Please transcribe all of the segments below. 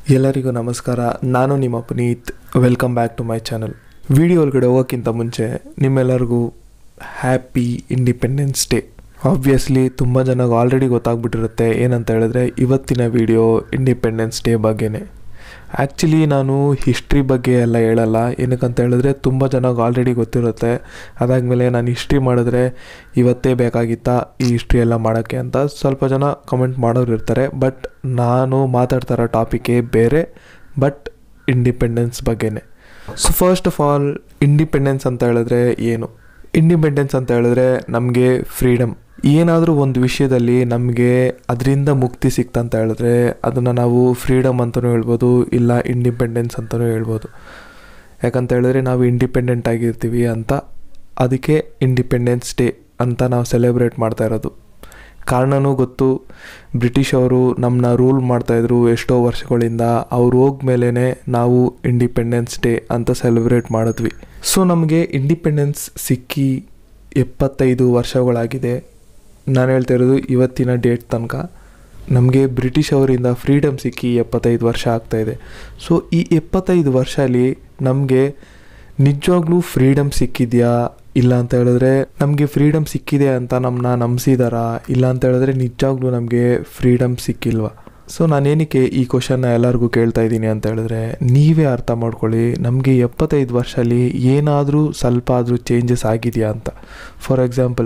ಎಲ್ಲರಿಗೂ ನಮಸ್ಕಾರ ನಾನು ನಿಮ್ಮ Puneeth welcome back to my channel video ಒಳಗಡೆ ಹೋಗೋಕ್ಕಿಂತ ಮುಂಚೆ ನಿಮ್ಮೆಲ್ಲರಿಗೂ ಹ್ಯಾಪಿ ಇಂಡಿಪೆಂಡೆನ್ಸ್ ಡೇ ಆಬ್ವಿಯಸ್ಲಿ ತುಂಬ ಜನಕ್ಕೆ ಆಲ್ರೆಡಿ ಗೊತ್ತಾಗ್ಬಿಟ್ಟಿರುತ್ತೆ ಏನಂತ ಹೇಳಿದ್ರೆ ಇವತ್ತಿನ ವಿಡಿಯೋ ಇಂಡಿಪೆಂಡೆನ್ಸ್ ಡೇ ಬಗ್ಗೆನೇ ಆ್ಯಕ್ಚುಲಿ ನಾನು ಹಿಸ್ಟ್ರಿ ಬಗ್ಗೆ ಎಲ್ಲ ಹೇಳಲ್ಲ ಏನಕ್ಕಂತ ಹೇಳಿದ್ರೆ ತುಂಬ ಜನಕ್ಕೆ ಆಲ್ರೆಡಿ ಗೊತ್ತಿರುತ್ತೆ ಅದಾದಮೇಲೆ ನಾನು ಹಿಸ್ಟ್ರಿ ಮಾಡಿದ್ರೆ ಇವತ್ತೇ ಬೇಕಾಗಿತ್ತಾ ಈ ಹಿಸ್ಟ್ರಿ ಎಲ್ಲ ಮಾಡೋಕ್ಕೆ ಅಂತ ಸ್ವಲ್ಪ ಜನ ಕಮೆಂಟ್ ಮಾಡೋರು ಇರ್ತಾರೆ ಬಟ್ ನಾನು ಮಾತಾಡ್ತಾ ಇರೋ ಟಾಪಿಕೇ ಬೇರೆ ಬಟ್ ಇಂಡಿಪೆಂಡೆನ್ಸ್ ಬಗ್ಗೆನೇ so first of all independence ಅಂತ ಹೇಳಿದ್ರೆ ಏನು ಇಂಡಿಪೆಂಡೆನ್ಸ್ ಅಂತ ಹೇಳಿದ್ರೆ ನಮಗೆ ಫ್ರೀಡಮ್ ಏನಾದರೂ ಒಂದು ವಿಷಯದಲ್ಲಿ ನಮಗೆ ಅದರಿಂದ ಮುಕ್ತಿ ಸಿಕ್ತಂತ ಹೇಳಿದ್ರೆ ಅದನ್ನು ನಾವು ಫ್ರೀಡಮ್ ಅಂತಲೂ ಹೇಳ್ಬೋದು ಇಲ್ಲ ಇಂಡಿಪೆಂಡೆನ್ಸ್ ಅಂತಲೂ ಹೇಳ್ಬೋದು ಯಾಕಂತ ಹೇಳಿದ್ರೆ ನಾವು ಇಂಡಿಪೆಂಡೆಂಟ್ ಆಗಿರ್ತೀವಿ ಅಂತ ಅದಕ್ಕೆ ಇಂಡಿಪೆಂಡೆನ್ಸ್ ಡೇ ಅಂತ ನಾವು ಸೆಲೆಬ್ರೇಟ್ ಮಾಡ್ತಾ ಇರೋದು ಕಾರಣನೂ ಗೊತ್ತು ಬ್ರಿಟಿಷ್ ಅವರು ನಮ್ಮನ್ನ ರೂಲ್ ಮಾಡ್ತಾಯಿದ್ರು ಎಷ್ಟೋ ವರ್ಷಗಳಿಂದ ಅವ್ರು ಹೋಗ್ಮೇಲೆ ನಾವು ಇಂಡಿಪೆಂಡೆನ್ಸ್ ಡೇ ಅಂತ ಸೆಲೆಬ್ರೇಟ್ ಮಾಡಿದ್ವಿ ಸೊ ನಮಗೆ ಇಂಡಿಪೆಂಡೆನ್ಸ್ ಸಿಕ್ಕಿ ಎಪ್ಪತ್ತೈದು ವರ್ಷಗಳಾಗಿದೆ ನಾನು ಹೇಳ್ತಾ ಇರೋದು ಇವತ್ತಿನ ಡೇಟ್ ತನಕ ನಮಗೆ ಬ್ರಿಟಿಷ್ ಅವರಿಂದ ಫ್ರೀಡಮ್ ಸಿಕ್ಕಿ ಎಪ್ಪತ್ತೈದು ವರ್ಷ ಆಗ್ತಾಯಿದೆ ಸೊ ಈ ಎಪ್ಪತ್ತೈದು ವರ್ಷದಲ್ಲಿ ನಮಗೆ ನಿಜವಾಗ್ಲೂ ಫ್ರೀಡಮ್ ಸಿಕ್ಕಿದೆಯಾ ಇಲ್ಲ ಅಂತ ಹೇಳಿದ್ರೆ ನಮಗೆ ಫ್ರೀಡಮ್ ಸಿಕ್ಕಿದೆ ಅಂತ ನಮ್ಮನ್ನ ನಂಬಿಸಿದಾರಾ ಇಲ್ಲ ಅಂತ ಹೇಳಿದ್ರೆ ನಿಜವಾಗ್ಲೂ ನಮಗೆ ಫ್ರೀಡಮ್ ಸಿಕ್ಕಿಲ್ವಾ ಸೊ ನಾನೇನಕ್ಕೆ ಈ ಕ್ವಶನ್ನ ಎಲ್ಲರಿಗೂ ಕೇಳ್ತಾ ಇದ್ದೀನಿ ಅಂತ ಹೇಳಿದ್ರೆ ನೀವೇ ಅರ್ಥ ಮಾಡ್ಕೊಳ್ಳಿ ನಮಗೆ ಎಪ್ಪತ್ತೈದು ವರ್ಷದಲ್ಲಿ ಏನಾದರೂ ಸ್ವಲ್ಪ ಆದರೂ ಚೇಂಜಸ್ ಆಗಿದೆಯಾ ಅಂತ ಫಾರ್ ಎಕ್ಸಾಂಪಲ್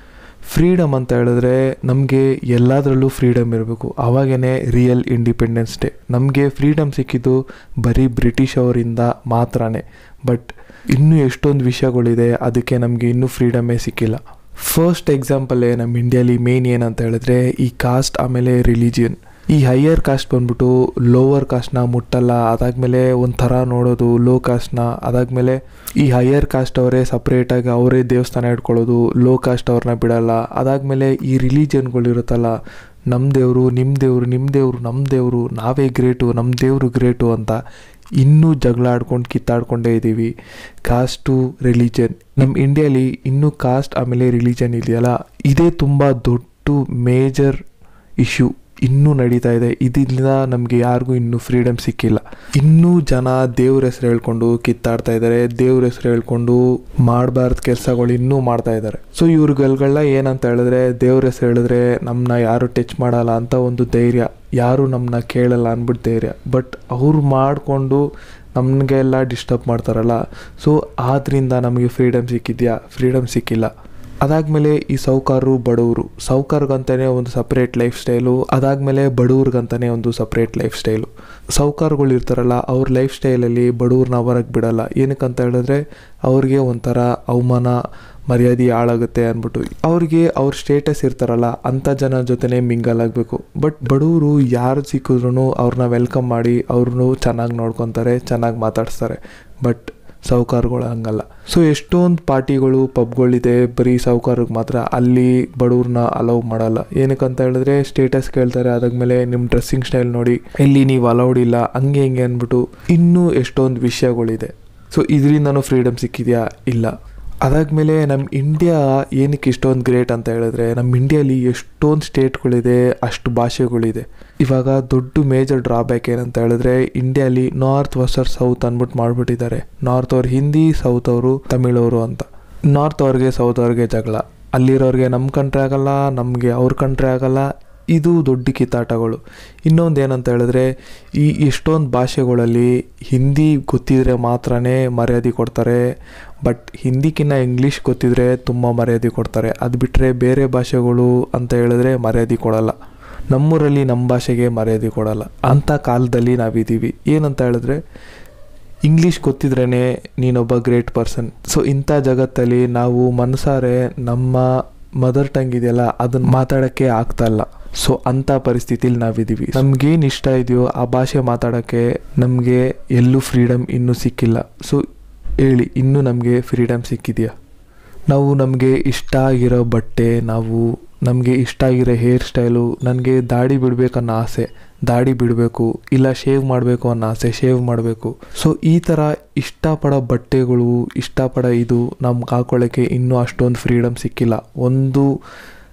ಫ್ರೀಡಮ್ ಅಂತ ಹೇಳಿದ್ರೆ ನಮಗೆ ಎಲ್ಲದರಲ್ಲೂ ಫ್ರೀಡಮ್ ಇರಬೇಕು ಆವಾಗೇ ರಿಯಲ್ ಇಂಡಿಪೆಂಡೆನ್ಸ್ ಡೇ ನಮಗೆ ಫ್ರೀಡಮ್ ಸಿಕ್ಕಿದ್ದು ಬರೀ ಬ್ರಿಟಿಷ್ ಅವರಿಂದ ಮಾತ್ರನೇ ಬಟ್ ಇನ್ನೂ ಎಷ್ಟೊಂದು ವಿಷಯಗಳಿದೆ ಅದಕ್ಕೆ ನಮಗೆ ಇನ್ನೂ ಫ್ರೀಡಮೇ ಸಿಕ್ಕಿಲ್ಲ ಫಸ್ಟ್ ಎಕ್ಸಾಂಪಲೇ ನಮ್ಮ ಇಂಡಿಯಾಲಿ ಮೇನ್ ಏನಂತ ಹೇಳಿದ್ರೆ ಈ ಕಾಸ್ಟ್ ಆಮೇಲೆ ರಿಲಿಜಿಯನ್ ಈ ಹೈಯರ್ ಕಾಸ್ಟ್ ಬಂದ್ಬಿಟ್ಟು ಲೋವರ್ ಕಾಸ್ಟ್ನ ಮುಟ್ಟಲ್ಲ ಅದಾದಮೇಲೆ ಒಂಥರ ನೋಡೋದು ಲೋ ಕಾಸ್ಟ್ನ ಅದಾದಮೇಲೆ ಈ ಹೈಯರ್ ಕಾಸ್ಟ್ ಅವರೇ ಸಪ್ರೇಟಾಗಿ ಅವರೇ ದೇವಸ್ಥಾನ ಇಟ್ಕೊಳ್ಳೋದು ಲೋ ಕಾಸ್ಟ್ ಅವ್ರನ್ನ ಬಿಡಲ್ಲ ಅದಾದಮೇಲೆ ಈ ರಿಲಿಜಿಯನ್ಗಳಿರುತ್ತಲ್ಲ ನಮ್ಮ ದೇವರು ನಿಮ್ಮ ದೇವರು ನಿಮ್ಮ ದೇವರು ನಮ್ಮ ದೇವರು ನಾವೇ ಗ್ರೇಟು ನಮ್ಮ ದೇವರು ಗ್ರೇಟು ಅಂತ ಇನ್ನೂ ಜಗಳ ಆಡ್ಕೊಂಡು ಕಿತ್ತಾಡ್ಕೊಂಡೇ ಇದ್ದೀವಿ ಕಾಸ್ಟು ರಿಲಿಜನ್ ನಮ್ಮ ಇಂಡಿಯಾಲಿ ಇನ್ನೂ ಕಾಸ್ಟ್ ಆಮೇಲೆ ರಿಲಿಜನ್ ಇದೆಯಲ್ಲ ಇದೇ ತುಂಬ ದೊಡ್ಡ ಮೇಜರ್ ಇಶ್ಯೂ ಇನ್ನೂ ನಡೀತಾ ಇದೆ ಇದರಿಂದ ನಮಗೆ ಯಾರಿಗೂ ಇನ್ನೂ ಫ್ರೀಡಮ್ ಸಿಕ್ಕಿಲ್ಲ ಇನ್ನೂ ಜನ ದೇವ್ರ ಹೆಸರು ಹೇಳ್ಕೊಂಡು ಕಿತ್ತಾಡ್ತಾ ಇದ್ದಾರೆ ದೇವ್ರ ಹೆಸರು ಹೇಳ್ಕೊಂಡು ಮಾಡಬಾರ್ದು ಕೆಲಸಗಳು ಇನ್ನೂ ಮಾಡ್ತಾ ಇದ್ದಾರೆ ಸೊ ಇವ್ರುಗಳ್ಗೆಲ್ಲ ಏನಂತ ಹೇಳಿದ್ರೆ ದೇವ್ರ ಹೆಸರು ಹೇಳಿದ್ರೆ ನಮ್ಮನ್ನ ಯಾರು ಟಚ್ ಮಾಡಲ್ಲ ಅಂತ ಒಂದು ಧೈರ್ಯ ಯಾರು ನಮ್ಮನ್ನ ಕೇಳಲ್ಲ ಅಂದ್ಬಿಟ್ಟು ಧೈರ್ಯ ಬಟ್ ಅವ್ರು ಮಾಡಿಕೊಂಡು ನಮಗೆಲ್ಲ ಡಿಸ್ಟರ್ಬ್ ಮಾಡ್ತಾರಲ್ಲ ಸೊ ಆದ್ದರಿಂದ ನಮಗೆ ಫ್ರೀಡಮ್ ಸಿಕ್ಕಿದ್ಯಾ ಫ್ರೀಡಮ್ ಸಿಕ್ಕಿಲ್ಲ ಅದಾದಮೇಲೆ ಈ ಸೌಕಾರರು ಬಡವರು ಸೌಕಾರ್ಗಂತಲೇ ಒಂದು ಸಪ್ರೇಟ್ ಲೈಫ್ ಸ್ಟೈಲು ಅದಾದಮೇಲೆ ಬಡವ್ರಿಗಂತಲೇ ಒಂದು ಸಪ್ರೇಟ್ ಲೈಫ್ ಸ್ಟೈಲು ಸೌಕಾರ್ಗಳು ಇರ್ತಾರಲ್ಲ ಅವ್ರ ಲೈಫ್ ಸ್ಟೈಲಲ್ಲಿ ಬಡವ್ರನ್ನ ಹೊರಗೆ ಬಿಡಲ್ಲ ಏನಕ್ಕಂತ ಹೇಳಿದ್ರೆ ಅವ್ರಿಗೆ ಒಂಥರ ಅವಮಾನ ಮರ್ಯಾದೆ ಹಾಳಾಗುತ್ತೆ ಅಂದ್ಬಿಟ್ಟು ಅವ್ರಿಗೆ ಅವ್ರ ಸ್ಟೇಟಸ್ ಇರ್ತಾರಲ್ಲ ಅಂಥ ಜನ ಜೊತೆನೇ ಮಿಂಗಲ್ ಆಗಬೇಕು ಬಟ್ ಬಡವರು ಯಾರು ಸಿಕ್ಕಿದ್ರು ಅವ್ರನ್ನ ವೆಲ್ಕಮ್ ಮಾಡಿ ಅವ್ರನ್ನೂ ಚೆನ್ನಾಗಿ ನೋಡ್ಕೊತಾರೆ ಚೆನ್ನಾಗಿ ಮಾತಾಡಿಸ್ತಾರೆ ಬಟ್ ಸಾಹುಕಾರಗಳು ಹಂಗಲ್ಲ ಸೊ ಎಷ್ಟೊಂದು ಪಾರ್ಟಿಗಳು ಪಬ್ಗಳಿದೆ ಬರೀ ಸಾಹುಕಾರಿಗೆ ಮಾತ್ರ ಅಲ್ಲಿ ಬಡವ್ರನ್ನ ಅಲೌ ಮಾಡಲ್ಲ ಏನಕ್ಕಂತ ಹೇಳಿದ್ರೆ ಸ್ಟೇಟಸ್ ಕೇಳ್ತಾರೆ ಅದಾದ್ಮೇಲೆ ನಿಮ್ಮ ಡ್ರೆಸ್ಸಿಂಗ್ ಸ್ಟೈಲ್ ನೋಡಿ ಎಲ್ಲಿ ನೀವು ಅಲೌಡ್ ಇಲ್ಲ ಹಂಗೆ ಹಿಂಗೆ ಅಂದ್ಬಿಟ್ಟು ಇನ್ನೂ ಎಷ್ಟೊಂದು ವಿಷಯಗಳಿದೆ ಸೊ ಇದರಿಂದನೂ ಫ್ರೀಡಮ್ ಸಿಕ್ಕಿದೆಯಾ ಇಲ್ಲ ಅದಾದಮೇಲೆ ನಮ್ಮ ಇಂಡಿಯಾ ಏನಕ್ಕೆ ಇಷ್ಟೊಂದು ಗ್ರೇಟ್ ಅಂತ ಹೇಳಿದ್ರೆ ನಮ್ಮ ಇಂಡಿಯಾಲಿ ಎಷ್ಟೊಂದು ಸ್ಟೇಟ್ಗಳಿದೆ ಅಷ್ಟು ಭಾಷೆಗಳಿದೆ ಇವಾಗ ದೊಡ್ಡ ಮೇಜರ್ ಡ್ರಾಬ್ಯಾಕ್ ಏನಂತ ಹೇಳಿದ್ರೆ ಇಂಡಿಯಾಲಿ ನಾರ್ತ್ ವರ್ಸರ್ ಸೌತ್ ಅಂದ್ಬಿಟ್ಟು ಮಾಡಿಬಿಟ್ಟಿದ್ದಾರೆ ನಾರ್ತ್ ಅವ್ರು ಹಿಂದಿ ಸೌತ್ ಅವರು ತಮಿಳವರು ಅಂತ ನಾರ್ತ್ ಅವ್ರಿಗೆ ಸೌತ್ ಅವ್ರಿಗೆ ಜಗಳ ಅಲ್ಲಿರೋರಿಗೆ ನಮ್ಮ ಕಂಟ್ರಿ ಆಗಲ್ಲ ನಮಗೆ ಅವ್ರ ಕಂಟ್ರಿ ಆಗಲ್ಲ ಇದು ದೊಡ್ಡ ಕಿತ್ತಾಟಗಳು ಇನ್ನೊಂದು ಏನಂತ ಹೇಳಿದ್ರೆ ಈ ಎಷ್ಟೊಂದು ಭಾಷೆಗಳಲ್ಲಿ ಹಿಂದಿ ಗೊತ್ತಿದ್ರೆ ಮಾತ್ರನೇ ಮರ್ಯಾದೆ ಕೊಡ್ತಾರೆ ಬಟ್ ಹಿಂದಿಕ್ಕಿಂತ ಇಂಗ್ಲೀಷ್ ಗೊತ್ತಿದ್ರೆ ತುಂಬ ಮರ್ಯಾದೆ ಕೊಡ್ತಾರೆ ಅದು ಬಿಟ್ಟರೆ ಬೇರೆ ಭಾಷೆಗಳು ಅಂತ ಹೇಳಿದ್ರೆ ಮರ್ಯಾದೆ ಕೊಡಲ್ಲ ನಮ್ಮೂರಲ್ಲಿ ನಮ್ಮ ಭಾಷೆಗೆ ಮರ್ಯಾದೆ ಕೊಡಲ್ಲ ಅಂಥ ಕಾಲದಲ್ಲಿ ನಾವಿದ್ದೀವಿ ಏನಂತ ಹೇಳಿದ್ರೆ ಇಂಗ್ಲೀಷ್ ಗೊತ್ತಿದ್ರೇ ನೀನೊಬ್ಬ ಗ್ರೇಟ್ ಪರ್ಸನ್ ಸೊ ಇಂಥ ಜಗತ್ತಲ್ಲಿ ನಾವು ಮನಸಾರೆ ನಮ್ಮ ಮದರ್ ಟಂಗ್ ಇದೆಯಲ್ಲ ಅದನ್ನ ಮಾತಾಡೋಕ್ಕೆ ಆಗ್ತಾ ಇಲ್ಲ ಸೊ ಅಂಥ ಪರಿಸ್ಥಿತಿಲಿ ನಾವಿದ್ದೀವಿ ನಮ್ಗೇನು ಇಷ್ಟ ಇದೆಯೋ ಆ ಭಾಷೆ ಮಾತಾಡೋಕ್ಕೆ ನಮಗೆ ಎಲ್ಲೂ ಫ್ರೀಡಮ್ ಇನ್ನೂ ಸಿಕ್ಕಿಲ್ಲ ಸೊ ಹೇಳಿ ಇನ್ನೂ ನಮಗೆ ಫ್ರೀಡಮ್ ಸಿಕ್ಕಿದೆಯಾ ನಾವು ನಮಗೆ ಇಷ್ಟ ಆಗಿರೋ ಬಟ್ಟೆ ನಾವು ನಮಗೆ ಇಷ್ಟ ಆಗಿರೋ ಹೇರ್ ಸ್ಟೈಲು ನನಗೆ ದಾಡಿ ಬಿಡಬೇಕನ್ನೋ ಆಸೆ ದಾಡಿ ಬಿಡಬೇಕು ಇಲ್ಲ ಶೇವ್ ಮಾಡಬೇಕು ಅನ್ನೋ ಆಸೆ ಶೇವ್ ಮಾಡಬೇಕು ಸೊ ಈ ಥರ ಇಷ್ಟಪಡೋ ಬಟ್ಟೆಗಳು ಇಷ್ಟಪಡೋ ಇದು ನಮ್ಗೆ ಹಾಕೊಳ್ಳೋಕ್ಕೆ ಇನ್ನೂ ಅಷ್ಟೊಂದು ಫ್ರೀಡಮ್ ಸಿಕ್ಕಿಲ್ಲ ಒಂದು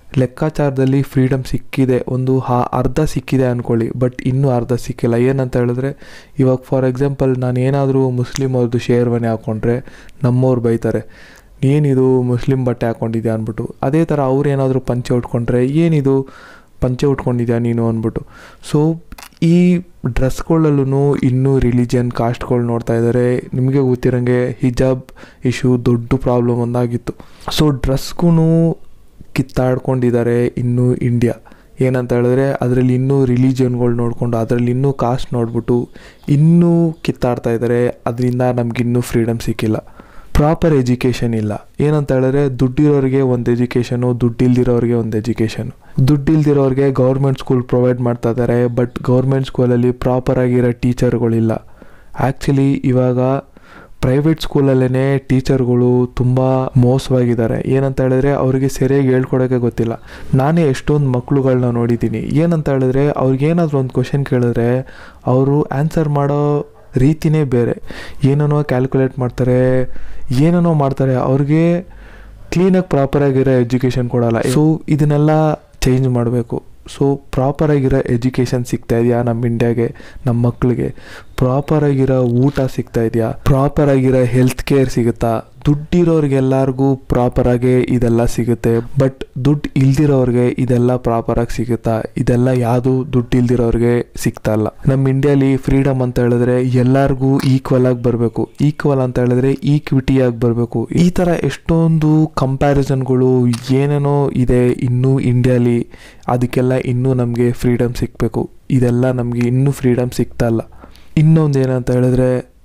ಲೆಕ್ಕಾಚಾರದಲ್ಲಿ ಫ್ರೀಡಮ್ ಸಿಕ್ಕಿದೆ ಒಂದು ಹಾ ಅರ್ಧ ಸಿಕ್ಕಿದೆ ಅಂದ್ಕೊಳ್ಳಿ ಬಟ್ ಇನ್ನೂ ಅರ್ಧ ಸಿಕ್ಕಿಲ್ಲ ಏನಂತ ಹೇಳಿದ್ರೆ ಇವಾಗ ಫಾರ್ ಎಕ್ಸಾಂಪಲ್ ನಾನು ಏನಾದರೂ ಮುಸ್ಲಿಮ್ ಅವ್ರದ್ದು ಶೇರ್ವಾನಿ ಹಾಕ್ಕೊಂಡ್ರೆ ನಮ್ಮವ್ರು ಬೈತಾರೆ ಏನಿದು ಮುಸ್ಲಿಂ ಬಟ್ಟೆ ಹಾಕ್ಕೊಂಡಿದ್ಯಾ ಅಂದ್ಬಿಟ್ಟು ಅದೇ ಥರ ಅವ್ರು ಏನಾದರೂ ಪಂಚೆ ಉಟ್ಕೊಂಡ್ರೆ ಏನಿದು ಪಂಚೆ ಉಟ್ಕೊಂಡಿದ್ಯಾ ನೀನು ಅಂದ್ಬಿಟ್ಟು ಸೊ ಈ ಡ್ರೆಸ್ಗಳಲ್ಲೂ ಇನ್ನೂ ರಿಲಿಜಿಯನ್ ಕಾಸ್ಟ್ಗಳು ನೋಡ್ತಾ ಇದ್ದಾರೆ ನಿಮಗೆ ಗೊತ್ತಿರೋಂಗೆ ಹಿಜಾಬ್ ಇಶ್ಯೂ ದೊಡ್ಡ ಪ್ರಾಬ್ಲಮ್ ಒಂದಾಗಿತ್ತು ಸೊ ಡ್ರೆಸ್ಗೂ ಕಿತ್ತಾಡ್ಕೊಂಡಿದ್ದಾರೆ ಇನ್ನೂ ಇಂಡಿಯಾ ಏನಂತ ಹೇಳಿದ್ರೆ ಅದರಲ್ಲಿ ಇನ್ನೂ ರಿಲಿಜಿಯನ್ಗಳು ನೋಡಿಕೊಂಡು ಅದರಲ್ಲಿ ಇನ್ನೂ ಕಾಸ್ಟ್ ನೋಡ್ಬಿಟ್ಟು ಇನ್ನೂ ಕಿತ್ತಾಡ್ತಾ ಇದ್ದಾರೆ ಅದರಿಂದ ನಮಗಿನ್ನೂ ಫ್ರೀಡಮ್ ಸಿಕ್ಕಿಲ್ಲ ಪ್ರಾಪರ್ ಎಜುಕೇಷನ್ ಇಲ್ಲ ಏನಂತ ಹೇಳಿದ್ರೆ ದುಡ್ಡಿರೋರಿಗೆ ಒಂದು ಎಜುಕೇಷನು ದುಡ್ಡಿಲ್ದಿರೋರಿಗೆ ಒಂದು ಎಜುಕೇಷನು ದುಡ್ಡಿಲ್ದಿರೋರಿಗೆ ಗೌರ್ಮೆಂಟ್ ಸ್ಕೂಲ್ ಪ್ರೊವೈಡ್ ಮಾಡ್ತಾ ಇದ್ದಾರೆ ಬಟ್ ಗೌರ್ಮೆಂಟ್ ಸ್ಕೂಲಲ್ಲಿ ಪ್ರಾಪರಾಗಿರೋ ಟೀಚರ್ಗಳಿಲ್ಲ ಆ್ಯಕ್ಚುಲಿ ಇವಾಗ ಪ್ರೈವೇಟ್ ಸ್ಕೂಲಲ್ಲೇ ಟೀಚರ್ಗಳು ತುಂಬ ಮೋಸವಾಗಿದ್ದಾರೆ ಏನಂತ ಹೇಳಿದ್ರೆ ಅವರಿಗೆ ಸರಿಯಾಗಿ ಹೇಳ್ಕೊಡೋಕ್ಕೆ ಗೊತ್ತಿಲ್ಲ ನಾನೇ ಎಷ್ಟೊಂದು ಮಕ್ಳುಗಳನ್ನ ನೋಡಿದ್ದೀನಿ ಏನಂತ ಹೇಳಿದ್ರೆ ಅವ್ರಿಗೇನಾದರೂ ಒಂದು ಕ್ವಶನ್ ಕೇಳಿದ್ರೆ ಅವರು ಆನ್ಸರ್ ಮಾಡೋ ರೀತಿನೇ ಬೇರೆ ಏನೇನೋ ಕ್ಯಾಲ್ಕುಲೇಟ್ ಮಾಡ್ತಾರೆ ಏನೇನೋ ಮಾಡ್ತಾರೆ ಅವ್ರಿಗೆ ಕ್ಲೀನಾಗಿ ಪ್ರಾಪರಾಗಿರೋ ಎಜುಕೇಷನ್ ಕೊಡಲ್ಲ ಸೊ ಇದನ್ನೆಲ್ಲ ಚೇಂಜ್ ಮಾಡಬೇಕು ಸೊ ಪ್ರಾಪರಾಗಿರೋ ಎಜುಕೇಷನ್ ಸಿಗ್ತಾ ಇದೆಯಾ ನಮ್ಮ ಇಂಡಿಯಾಗೆ ನಮ್ಮ ಮಕ್ಕಳಿಗೆ ಪ್ರಾಪರಾಗಿರೋ ಊಟ ಸಿಗ್ತಾ ಇದೆಯಾ ಪ್ರಾಪರಾಗಿರೋ ಹೆಲ್ತ್ ಕೇರ್ ಸಿಗುತ್ತಾ ದುಡ್ಡಿರೋರಿಗೆಲ್ಲರಿಗೂ ಪ್ರಾಪರಾಗಿ ಇದೆಲ್ಲ ಸಿಗುತ್ತೆ ಬಟ್ ದುಡ್ಡು ಇಲ್ದಿರೋರಿಗೆ ಇದೆಲ್ಲ ಪ್ರಾಪರಾಗಿ ಸಿಗುತ್ತಾ ಇದೆಲ್ಲ ಯಾವುದು ದುಡ್ಡು ಇಲ್ದಿರೋರಿಗೆ ಸಿಗ್ತಾ ಇಲ್ಲ ನಮ್ಮ ಇಂಡಿಯಾಲಿ ಫ್ರೀಡಮ್ ಅಂತ ಹೇಳಿದ್ರೆ ಎಲ್ಲರಿಗೂ ಈಕ್ವಲ್ ಆಗಿ ಬರಬೇಕು ಈಕ್ವಲ್ ಅಂತ ಹೇಳಿದ್ರೆ ಈಕ್ವಿಟಿ ಆಗಿ ಬರಬೇಕು ಈ ಥರ ಎಷ್ಟೊಂದು ಕಂಪ್ಯಾರಿಸನ್ಗಳು ಏನೇನೋ ಇದೆ ಇನ್ನೂ ಇಂಡಿಯಾಲಿ ಅದಕ್ಕೆಲ್ಲ ಇನ್ನೂ ನಮಗೆ ಫ್ರೀಡಮ್ ಸಿಗಬೇಕು ಇದೆಲ್ಲ ನಮಗೆ ಇನ್ನೂ ಫ್ರೀಡಮ್ ಸಿಗ್ತಾ ಇಲ್ಲ ಇನ್ನೊಂದು ಏನಂತ ಹೇಳಿದ್ರೆ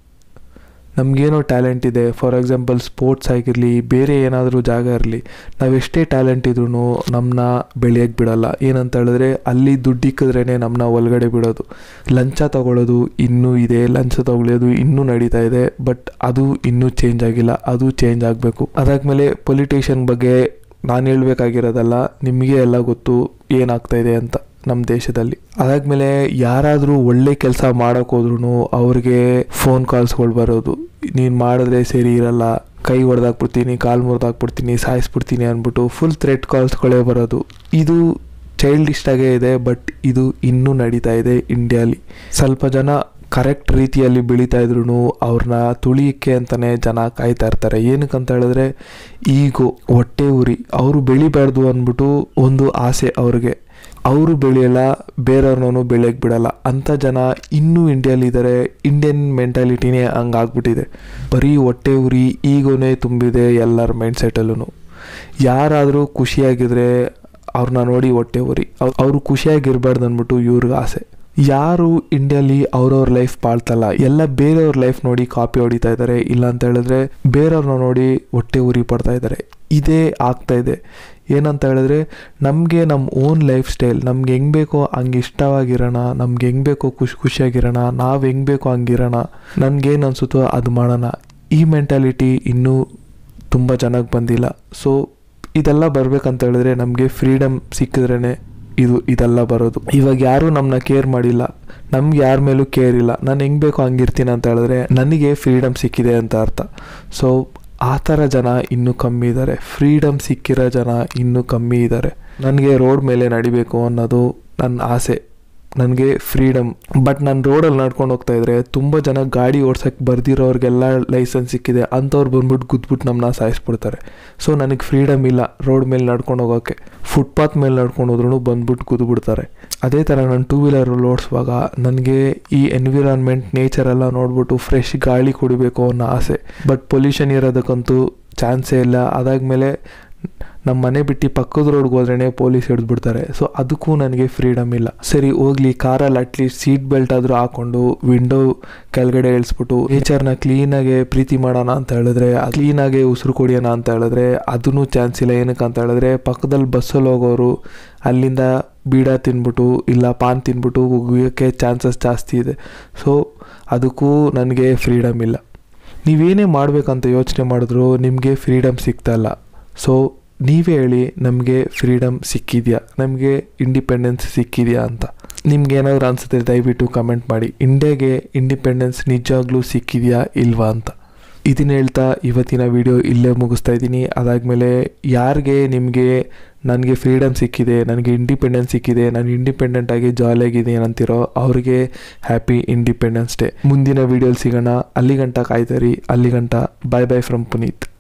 ನಮಗೇನೋ ಟ್ಯಾಲೆಂಟ್ ಇದೆ ಫಾರ್ ಎಕ್ಸಾಂಪಲ್ ಸ್ಪೋರ್ಟ್ಸ್ ಆಗಿರಲಿ ಬೇರೆ ಏನಾದರೂ ಜಾಗ ಇರಲಿ ನಾವೆಷ್ಟೇ ಟ್ಯಾಲೆಂಟ್ ಇದ್ರೂ ನಮ್ಮನ್ನ ಬೆಳೆಯೋಕ್ಕೆ ಬಿಡಲ್ಲ ಏನಂತ ಹೇಳಿದ್ರೆ ಅಲ್ಲಿ ದುಡ್ಡು ಇಕ್ಕಿದ್ರೇ ನಮ್ಮನ್ನ ಒಳಗಡೆ ಬಿಡೋದು ಲಂಚ ತಗೊಳ್ಳೋದು ಇನ್ನೂ ಇದೆ ಲಂಚ ತಗೊಳ್ಳೋದು ಇನ್ನೂ ನಡೀತಾ ಇದೆ ಬಟ್ ಅದು ಇನ್ನೂ ಚೇಂಜ್ ಆಗಿಲ್ಲ ಅದು ಚೇಂಜ್ ಆಗಬೇಕು ಅದಾದಮೇಲೆ ಪೊಲಿಟಿಷಿಯನ್ ಬಗ್ಗೆ ನಾನು ಹೇಳ್ಬೇಕಾಗಿರೋದಲ್ಲ ನಿಮಗೆ ಎಲ್ಲ ಗೊತ್ತು ಏನಾಗ್ತಾ ಇದೆ ಅಂತ ನಮ್ಮ ದೇಶದಲ್ಲಿ ಅದಾದಮೇಲೆ ಯಾರಾದರೂ ಒಳ್ಳೆ ಕೆಲಸ ಮಾಡೋಕೆ ಹೋದ್ರೂ ಅವ್ರಿಗೆ ಫೋನ್ ಕಾಲ್ಸ್ಗಳು ಬರೋದು ನೀನು ಮಾಡಿದ್ರೆ ಸರಿ ಇರಲ್ಲ ಕೈ ಹೊಡೆದಾಕ್ಬಿಡ್ತೀನಿ ಕಾಲು ಮುರಿದಾಕ್ಬಿಡ್ತೀನಿ ಸಾಯಿಸ್ಬಿಡ್ತೀನಿ ಅಂದ್ಬಿಟ್ಟು ಫುಲ್ ಥ್ರೆಟ್ ಕಾಲ್ಸ್ಗಳೇ ಬರೋದು ಇದು ಚೈಲ್ಡಿಸ್ಟಾಗೇ ಇದೆ ಬಟ್ ಇದು ಇನ್ನೂ ನಡೀತಾ ಇದೆ ಇಂಡಿಯಾಲಿ ಸ್ವಲ್ಪ ಜನ ಕರೆಕ್ಟ್ ರೀತಿಯಲ್ಲಿ ಬೆಳೀತಾ ಇದ್ರು ಅವ್ರನ್ನ ತುಳಿಯಕ್ಕೆ ಅಂತಲೇ ಜನ ಕಾಯ್ತಾ ಇರ್ತಾರೆ ಏನಕ್ಕಂತ ಹೇಳಿದ್ರೆ ಈಗೋ ಹೊಟ್ಟೆ ಉರಿ ಅವರು ಬೆಳಿಬಾರ್ದು ಅಂದ್ಬಿಟ್ಟು ಒಂದು ಆಸೆ ಅವ್ರಿಗೆ ಅವರು ಬೆಳೆಯಲ್ಲ ಬೇರೆಯವ್ರನ್ನೂ ಬೆಳೆಯಕ್ಕೆ ಬಿಡಲ್ಲ ಅಂಥ ಜನ ಇನ್ನೂ ಇಂಡಿಯಾಲಿದ್ದಾರೆ ಇಂಡಿಯನ್ ಮೆಂಟಾಲಿಟಿನೇ ಹಂಗಾಗ್ಬಿಟ್ಟಿದೆ ಬರೀ ಹೊಟ್ಟೆ ಉರಿ ಈಗೋನೇ ತುಂಬಿದೆ ಎಲ್ಲರ ಮೈಂಡ್ ಸೆಟಲ್ಲೂ ಯಾರಾದರೂ ಖುಷಿಯಾಗಿದ್ರೆ ಅವ್ರನ್ನ ನೋಡಿ ಹೊಟ್ಟೆ ಉರಿ ಅವರು ಖುಷಿಯಾಗಿರ್ಬಾರ್ದು ಅಂದ್ಬಿಟ್ಟು ಇವ್ರಿಗೆ ಆಸೆ ಯಾರು ಇಂಡಿಯಾಲಿ ಅವ್ರವ್ರ ಲೈಫ್ ಬಾಳ್ತಲ್ಲ ಎಲ್ಲ ಬೇರೆಯವ್ರ ಲೈಫ್ ನೋಡಿ ಕಾಪಿ ಹೊಡಿತಾ ಇದ್ದಾರೆ ಇಲ್ಲ ಅಂತ ಹೇಳಿದ್ರೆ ಬೇರೆಯವ್ರನ್ನ ನೋಡಿ ಹೊಟ್ಟೆ ಉರಿ ಪಡ್ತಾ ಇದ್ದಾರೆ ಇದೇ ಆಗ್ತಾ ಇದೆ ಏನಂತ ಹೇಳಿದ್ರೆ ನಮಗೆ ನಮ್ಮ ಓನ್ ಲೈಫ್ ಸ್ಟೈಲ್ ನಮ್ಗೆ ಹೆಂಗೆ ಬೇಕೋ ಹಂಗೆ ಇಷ್ಟವಾಗಿರೋಣ ನಮ್ಗೆ ಹೆಂಗೆ ಬೇಕೋ ಖುಷಿ ಖುಷಿಯಾಗಿರೋಣ ನಾವು ಹೆಂಗೆ ಬೇಕೋ ಹಂಗಿರೋಣ ನನಗೇನು ಅನಿಸುತ್ತೋ ಅದು ಮಾಡೋಣ ಈ ಮೆಂಟಾಲಿಟಿ ಇನ್ನೂ ತುಂಬ ಚೆನ್ನಾಗಿ ಬಂದಿಲ್ಲ ಸೊ ಇದೆಲ್ಲ ಬರ್ಬೇಕಂತ ಹೇಳಿದ್ರೆ ನಮಗೆ ಫ್ರೀಡಮ್ ಸಿಕ್ಕಿದ್ರೇ ಇದು ಇದೆಲ್ಲ ಬರೋದು ಇವಾಗ ಯಾರೂ ನಮ್ಮನ್ನ ಕೇರ್ ಮಾಡಿಲ್ಲ ನಮ್ಗೆ ಯಾರ ಮೇಲೂ ಕೇರ್ ಇಲ್ಲ ನಾನು ಹೆಂಗೆ ಬೇಕೋ ಹಂಗಿರ್ತೀನಿ ಅಂತ ಹೇಳಿದ್ರೆ ನನಗೆ ಫ್ರೀಡಮ್ ಸಿಕ್ಕಿದೆ ಅಂತ ಅರ್ಥ ಸೊ ಆ ಥರ ಜನ ಇನ್ನೂ ಕಮ್ಮಿ ಇದ್ದಾರೆ ಫ್ರೀಡಮ್ ಸಿಕ್ಕಿರೋ ಜನ ಇನ್ನೂ ಕಮ್ಮಿ ಇದ್ದಾರೆ ನನಗೆ ರೋಡ್ ಮೇಲೆ ನಡಿಬೇಕು ಅನ್ನೋದು ನನ್ನ ಆಸೆ ನನಗೆ ಫ್ರೀಡಮ್ ಬಟ್ ನಾನು ರೋಡಲ್ಲಿ ನಡ್ಕೊಂಡು ಹೋಗ್ತಾ ಇದ್ರೆ ತುಂಬ ಜನ ಗಾಡಿ ಓಡ್ಸೋಕ್ಕೆ ಬರ್ದಿರೋರಿಗೆಲ್ಲ ಲೈಸೆನ್ಸ್ ಸಿಕ್ಕಿದೆ ಅಂಥವ್ರು ಬಂದ್ಬಿಟ್ಟು ಗುದ್ಬಿಟ್ಟು ನಮ್ಮನ್ನ ಸಾಯಿಸ್ಬಿಡ್ತಾರೆ ಸೊ ನನಗೆ ಫ್ರೀಡಮ್ ಇಲ್ಲ ರೋಡ್ ಮೇಲೆ ನಡ್ಕೊಂಡು ಹೋಗೋಕ್ಕೆ ಫುಟ್ಪಾತ್ ಮೇಲೆ ನಡ್ಕೊಂಡು ಹೋದ್ರೂ ಬಂದ್ಬಿಟ್ಟು ಕುದ್ಬಿಡ್ತಾರೆ ಅದೇ ಥರ ನಾನು ಟೂ ವೀಲರಲ್ಲಿ ಓಡಿಸುವಾಗ ನನಗೆ ಈ ಎನ್ವಿರಾನ್ಮೆಂಟ್ ನೇಚರ್ ಎಲ್ಲ ನೋಡ್ಬಿಟ್ಟು ಫ್ರೆಶ್ ಗಾಳಿ ಕುಡಿಬೇಕು ಅನ್ನೋ ಆಸೆ ಬಟ್ ಪೊಲ್ಯೂಷನ್ ಇರೋದಕ್ಕಂತೂ ಚಾನ್ಸೇ ಇಲ್ಲ ಅದಾದಮೇಲೆ ನಮ್ಮ ಮನೆ ಬಿಟ್ಟು ಪಕ್ಕದ ರೋಡ್ಗೆ ಹೋದ್ರೇ ಪೊಲೀಸ್ ಹಿಡಿದ್ಬಿಡ್ತಾರೆ ಸೊ ಅದಕ್ಕೂ ನನಗೆ ಫ್ರೀಡಮ್ ಇಲ್ಲ ಸರಿ ಹೋಗ್ಲಿ ಕಾರಲ್ಲಿ ಅಟ್ಲೀಸ್ಟ್ ಸೀಟ್ ಬೆಲ್ಟ್ ಆದರೂ ಹಾಕೊಂಡು ವಿಂಡೋ ಕೆಳಗಡೆ ಇಳಿಸ್ಬಿಟ್ಟು ನೇಚರ್ನ ಕ್ಲೀನಾಗೆ ಪ್ರೀತಿ ಮಾಡೋಣ ಅಂತ ಹೇಳಿದ್ರೆ ಕ್ಲೀನಾಗೆ ಉಸಿರು ಕುಡಿಯೋಣ ಅಂತ ಹೇಳಿದ್ರೆ ಅದೂ ಚಾನ್ಸ್ ಇಲ್ಲ ಏನಕ್ಕೆ ಅಂತ ಹೇಳಿದ್ರೆ ಪಕ್ಕದಲ್ಲಿ ಬಸ್ಸಲ್ಲಿ ಹೋಗೋರು ಅಲ್ಲಿಂದ ಬೀಡ ತಿನ್ಬಿಟ್ಟು ಇಲ್ಲ ಪಾನ್ ತಿನ್ಬಿಟ್ಟು ಉಗಿಯೋಕ್ಕೆ ಚಾನ್ಸಸ್ ಜಾಸ್ತಿ ಇದೆ ಸೊ ಅದಕ್ಕೂ ನನಗೆ ಫ್ರೀಡಮ್ ಇಲ್ಲ ನೀವೇನೇ ಮಾಡಬೇಕಂತ ಯೋಚನೆ ಮಾಡಿದ್ರು ನಿಮಗೆ ಫ್ರೀಡಮ್ ಸಿಗ್ತಾಯಿಲ್ಲ ಸೊ ನೀವೇ ಹೇಳಿ ನಮಗೆ ಫ್ರೀಡಮ್ ಸಿಕ್ಕಿದೆಯಾ ನಮಗೆ ಇಂಡಿಪೆಂಡೆನ್ಸ್ ಸಿಕ್ಕಿದೆಯಾ ಅಂತ ನಿಮ್ಗೆ ಏನಾದರೂ ಅನಿಸುತ್ತೆ ದಯವಿಟ್ಟು ಕಮೆಂಟ್ ಮಾಡಿ ಇಂಡಿಯಾಗೆ ಇಂಡಿಪೆಂಡೆನ್ಸ್ ನಿಜವಾಗ್ಲೂ ಸಿಕ್ಕಿದೆಯಾ ಇಲ್ವಾ ಅಂತ ಇದನ್ನ ಹೇಳ್ತಾ ಇವತ್ತಿನ ವಿಡಿಯೋ ಇಲ್ಲೇ ಮುಗಿಸ್ತಾ ಇದ್ದೀನಿ ಅದಾದಮೇಲೆ ಯಾರಿಗೆ ನಿಮಗೆ ನನಗೆ ಫ್ರೀಡಮ್ ಸಿಕ್ಕಿದೆ ನನಗೆ ಇಂಡಿಪೆಂಡೆನ್ಸ್ ಸಿಕ್ಕಿದೆ ನಾನು ಇಂಡಿಪೆಂಡೆಂಟ್ ಆಗಿ ಜಾಲಿಯಾಗಿದ್ದೀನಿ ಅಂತಿರೋ ಅವ್ರಿಗೆ ಹ್ಯಾಪಿ ಇಂಡಿಪೆಂಡೆನ್ಸ್ ಡೇ ಮುಂದಿನ ವಿಡಿಯೋಲಿ ಸಿಗೋಣ ಅಲ್ಲಿ ಗಂಟ ಕಾಯ್ತರಿ ಅಲ್ಲಿ ಗಂಟ ಬಾಯ್ ಬಾಯ್ ಫ್ರಮ್ ಪುನೀತ್